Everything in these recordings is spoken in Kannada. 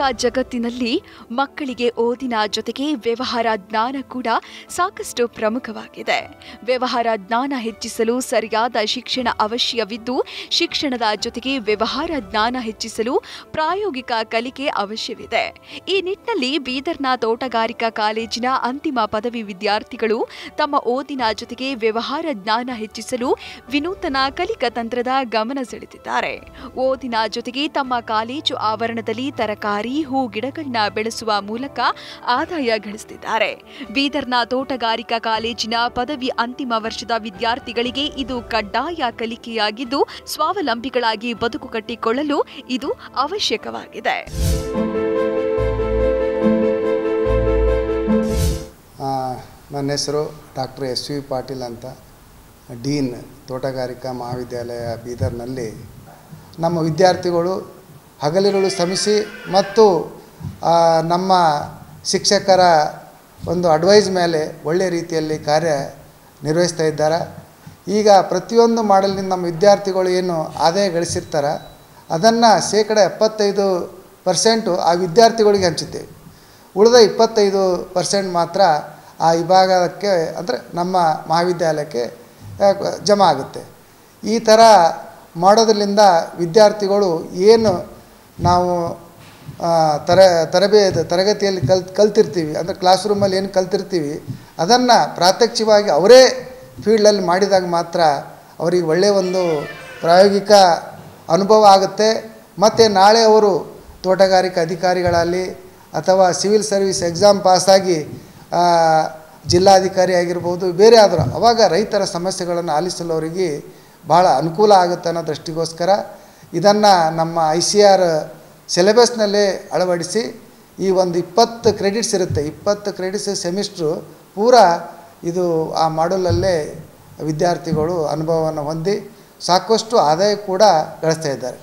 ಜಗತ್ತಿನಲ್ಲಿ ಮಕ್ಕಳಿಗೆ ಓದಿನ ಜೊತೆಗೆ ವ್ಯವಹಾರ ಜ್ಞಾನ ಕೂಡ ಸಾಕಷ್ಟು ಪ್ರಮುಖವಾಗಿದೆ ವ್ಯವಹಾರ ಜ್ಞಾನ ಹೆಚ್ಚಿಸಲು ಸರಿಯಾದ ಶಿಕ್ಷಣ ಅವಶ್ಯವಿದ್ದು ಶಿಕ್ಷಣದ ಜೊತೆಗೆ ವ್ಯವಹಾರ ಜ್ಞಾನ ಹೆಚ್ಚಿಸಲು ಪ್ರಾಯೋಗಿಕ ಕಲಿಕೆ ಅವಶ್ಯವಿದೆ ಈ ನಿಟ್ಟಿನಲ್ಲಿ ಬೀದರ್ನ ತೋಟಗಾರಿಕಾ ಕಾಲೇಜಿನ ಅಂತಿಮ ಪದವಿ ವಿದ್ಯಾರ್ಥಿಗಳು ತಮ್ಮ ಓದಿನ ಜೊತೆಗೆ ವ್ಯವಹಾರ ಜ್ಞಾನ ಹೆಚ್ಚಿಸಲು ವಿನೂತನ ಕಲಿಕಾ ತಂತ್ರದ ಗಮನ ಸೆಳೆದಿದ್ದಾರೆ ಓದಿನ ಜೊತೆಗೆ ತಮ್ಮ ಕಾಲೇಜು ಆವರಣದಲ್ಲಿ ತರಕಾರಿ ಹೂ ಗಿಡಗಳನ್ನ ಬೆಳೆಸುವ ಮೂಲಕ ಆದಾಯ ಗಳಿಸುತ್ತಿದ್ದಾರೆ ಬೀದರ್ನ ತೋಟಗಾರಿಕಾ ಕಾಲೇಜಿನ ಪದವಿ ಅಂತಿಮ ವರ್ಷದ ವಿದ್ಯಾರ್ಥಿಗಳಿಗೆ ಇದು ಕಡ್ಡಾಯ ಕಲಿಕೆಯಾಗಿದ್ದು ಸ್ವಾವಲಂಬಿಗಳಾಗಿ ಬದುಕು ಕಟ್ಟಿಕೊಳ್ಳಲು ಇದು ಅವಶ್ಯಕವಾಗಿದೆ ಆ, ನನ್ನ ಹೆಸರು ಡಾಕ್ಟರ್ ಎಸ್ ವಿ ಪಾಟೀಲ್ ಅಂತ ಡೀನ್ ತೋಟಗಾರಿಕಾ ಮಹಾವಿದ್ಯಾಲಯ ಬೀದರ್ನಲ್ಲಿ ನಮ್ಮ ವಿದ್ಯಾರ್ಥಿಗಳು ಹಗಲಿರುಳು ಶ್ರಮಿಸಿ ಮತ್ತು ಆ, ನಮ್ಮ ಶಿಕ್ಷಕರ ಒಂದು ಅಡ್ವೈಸ್ ಮೇಲೆ ಒಳ್ಳೆಯ ರೀತಿಯಲ್ಲಿ ಕಾರ್ಯ ನಿರ್ವಹಿಸ್ತಾ ಇದ್ದಾರೆ ಈಗ ಪ್ರತಿಯೊಂದು ಮಾಡಲಿನಿಂದ ನಮ್ಮ ವಿದ್ಯಾರ್ಥಿಗಳು ಏನು ಆದಾಯ ಗಳಿಸಿರ್ತಾರೆ ಅದನ್ನು ಶೇಕಡ ಎಪ್ಪತ್ತೈದು ಪರ್ಸೆಂಟು ಆ ವಿದ್ಯಾರ್ಥಿಗಳಿಗೆ ಹಂಚುತ್ತೇವೆ ಉಳಿದ ಇಪ್ಪತ್ತೈದು ಪರ್ಸೆಂಟ್ ಮಾತ್ರ ಆ ವಿಭಾಗಕ್ಕೆ ಅಂದರೆ ನಮ್ಮ ಮಹಾವಿದ್ಯಾಲಯಕ್ಕೆ ಆ, ಜಮಾ ಆಗುತ್ತೆ ಈ ಥರ ಮಾಡೋದ್ರಿಂದ ವಿದ್ಯಾರ್ಥಿಗಳು ಏನು ನಾವು ಆ, ತರ ತರಬೇ ತರಗತಿಯಲ್ಲಿ ಕಲ್ ಕಲ್ತಿರ್ತೀವಿ ಅಂದರೆ ಕ್ಲಾಸ್ ರೂಮಲ್ಲಿ ಏನು ಕಲ್ತಿರ್ತೀವಿ ಅದನ್ನು ಪ್ರಾತ್ಯಕ್ಷಿಕವಾಗಿ ಅವರೇ ಫೀಲ್ಡಲ್ಲಿ ಮಾಡಿದಾಗ ಮಾತ್ರ ಅವರಿಗೆ ಒಳ್ಳೆಯ ಒಂದು ಪ್ರಾಯೋಗಿಕ ಅನುಭವ ಆಗುತ್ತೆ ಮತ್ತು ನಾಳೆ ಅವರು ತೋಟಗಾರಿಕಾ ಅಧಿಕಾರಿಗಳಲ್ಲಿ ಅಥವಾ ಸಿವಿಲ್ ಸರ್ವಿಸ್ ಎಕ್ಸಾಮ್ ಪಾಸಾಗಿ ಆ, ಜಿಲ್ಲಾಧಿಕಾರಿ ಆಗಿರ್ಬೋದು ಬೇರೆ ಆದರೂ ಅವಾಗ ರೈತರ ಸಮಸ್ಯೆಗಳನ್ನು ಆಲಿಸಲು ಅವರಿಗೆ ಭಾಳ ಅನುಕೂಲ ಆಗುತ್ತೆ ಅನ್ನೋ ದೃಷ್ಟಿಗೋಸ್ಕರ ಇದನ್ನು ನಮ್ಮ ಐ ಸಿ ಆರ್ ಸಿಲೆಬಸ್ನಲ್ಲೇ ಅಳವಡಿಸಿ ಈ ಒಂದು ಇಪ್ಪತ್ತು ಕ್ರೆಡಿಟ್ಸ್ ಇರುತ್ತೆ ಇಪ್ಪತ್ತು ಕ್ರೆಡಿಟ್ಸ್ ಸೆಮಿಸ್ಟ್ರು ಪೂರಾ ಇದು ಆ ಮಾಡಲಲ್ಲೇ ವಿದ್ಯಾರ್ಥಿಗಳು ಅನುಭವವನ್ನು ಹೊಂದಿ ಸಾಕಷ್ಟು ಆದಾಯ ಕೂಡ ಗಳಿಸ್ತಾ ಇದ್ದಾರೆ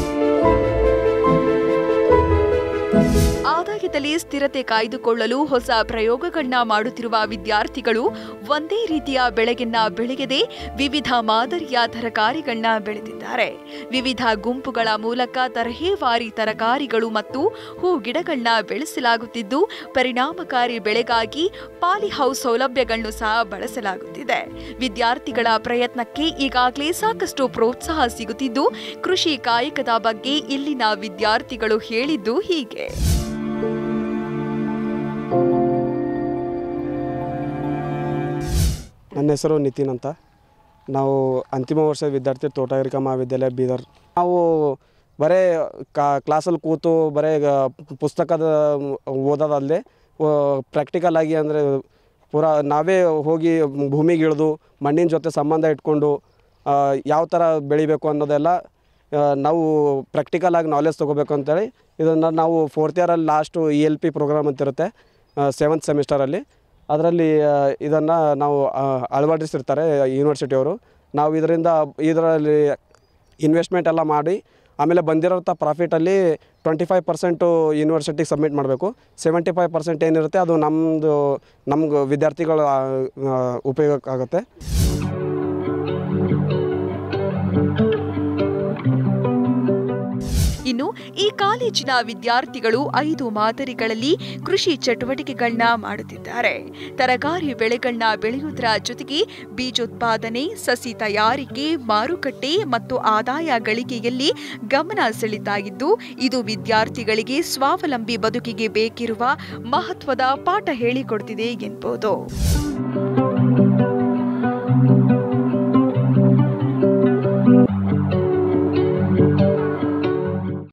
ಆದಾಯದಲ್ಲಿ ಸ್ಥಿರತೆ ಕಾಯ್ದುಕೊಳ್ಳಲು ಹೊಸ ಪ್ರಯೋಗಗಳನ್ನ ಮಾಡುತ್ತಿರುವ ವಿದ್ಯಾರ್ಥಿಗಳು ಒಂದೇ ರೀತಿಯ ಬೆಳೆಯನ್ನ ಬೆಳೆಯದೆ ವಿವಿಧ ಮಾದರಿಯ ತರಕಾರಿಗಳನ್ನ ಬೆಳೆದಿದ್ದಾರೆ ವಿವಿಧ ಗುಂಪುಗಳ ಮೂಲಕ ತರಹೇವಾರಿ ತರಕಾರಿಗಳು ಮತ್ತು ಹೂ ಗಿಡಗಳನ್ನ ಬೆಳೆಸಲಾಗುತ್ತಿದ್ದು ಪರಿಣಾಮಕಾರಿ ಬೆಳೆಗಾಗಿ ಪಾಲಿ ಹೌಸ್ ಸೌಲಭ್ಯಗಳನ್ನು ಸಹ ಬಳಸಲಾಗುತ್ತಿದೆ ವಿದ್ಯಾರ್ಥಿಗಳ ಪ್ರಯತ್ನಕ್ಕೆ ಈಗಾಗಲೇ ಸಾಕಷ್ಟು ಪ್ರೋತ್ಸಾಹ ಸಿಗುತ್ತಿದ್ದು ಕೃಷಿ ಕಾಯಕದ ಬಗ್ಗೆ ಇಲ್ಲಿನ ವಿದ್ಯಾರ್ಥಿಗಳು ಹೇಳಿದ್ದು ಹೀಗೆ ನನ್ನ ಹೆಸರು ನಿತಿನ್ ಅಂತ ನಾವು ಅಂತಿಮ ವರ್ಷದ ವಿದ್ಯಾರ್ಥಿ ತೋಟಗಾರಿಕಾ ಮಹಾವಿದ್ಯಾಲಯ ಬೀದರ್ ನಾವು ಬರೇ ಕಾ ಕ್ಲಾಸಲ್ಲಿ ಕೂತು ಬರೇ ಗ- ಪುಸ್ತಕದ ಓದೋದಲ್ಲದೆ ಪ್ರಾಕ್ಟಿಕಲ್ ಆಗಿ ಅಂದರೆ ಪೂರಾ ನಾವೇ ಹೋಗಿ ಭೂಮಿಗೆ ಇಳಿದು ಮಣ್ಣಿನ ಜೊತೆ ಸಂಬಂಧ ಇಟ್ಕೊಂಡು ಆ, ಯಾವ ಥರ ಬೆಳಿಬೇಕು ಅನ್ನೋದೆಲ್ಲ ಆ, ನಾವು ಪ್ರಾಕ್ಟಿಕಲ್ ಆಗಿ ನಾಲೆಜ್ ತೊಗೋಬೇಕು ಅಂತೇಳಿ ಇದನ್ನು ನಾವು ಫೋರ್ತ್ ಇಯರಲ್ಲಿ last E L P program ಅಂತಿರುತ್ತೆ ಸೆವೆಂತ್ ಸೆಮಿಸ್ಟರಲ್ಲಿ ಅದರಲ್ಲಿ ಇದನ್ನು ನಾವು ಆ, ಅಳವಡಿಸಿರ್ತಾರೆ ಯೂನಿವರ್ಸಿಟಿಯವರು ನಾವು ಇದರಿಂದ ಇದರಲ್ಲಿ ಇನ್ವೆಸ್ಟ್ಮೆಂಟ್ ಎಲ್ಲ ಮಾಡಿ ಆಮೇಲೆ ಬಂದಿರೋಂಥ ಪ್ರಾಫಿಟಲ್ಲಿ ಟ್ವೆಂಟಿ ಫೈವ್ ಪರ್ಸೆಂಟು ಯೂನಿವರ್ಸಿಟಿಗೆ ಸಬ್ಮಿಟ್ ಮಾಡಬೇಕು ಸೆವೆಂಟಿ ಫೈವ್ ಪರ್ಸೆಂಟ್ ಏನಿರುತ್ತೆ ಅದು ನಮ್ಮದು ನಮ್ಗೆ ವಿದ್ಯಾರ್ಥಿಗಳ ಆ, ಆ, ಉಪಯೋಗಕ್ಕಾಗುತ್ತೆ ಇನ್ನು ಈ ಕಾಲೇಜಿನ ವಿದ್ಯಾರ್ಥಿಗಳು ಐದು ಮಾದರಿಗಳಲ್ಲಿ ಕೃಷಿ ಚಟುವಟಿಕೆಗಳನ್ನ ಮಾಡುತ್ತಿದ್ದಾರೆ ತರಕಾರಿ ಬೆಳೆಗಳನ್ನ ಬೆಳೆಯುವುದರ ಜೊತೆಗೆ ಬೀಜೋತ್ಪಾದನೆ ಸಸಿ ತಯಾರಿಕೆ ಮಾರುಕಟ್ಟೆ ಮತ್ತು ಆದಾಯ ಗಳಿಕೆಯಲ್ಲಿ ಗಮನ ಸೆಳೀತಾ ಇದ್ದು ಇದು ವಿದ್ಯಾರ್ಥಿಗಳಿಗೆ ಸ್ವಾವಲಂಬಿ ಬದುಕಿಗೆ ಬೇಕಿರುವ ಮಹತ್ವದ ಪಾಠ ಹೇಳಿಕೊಡ್ತಿದೆ ಎನ್ಬೋದು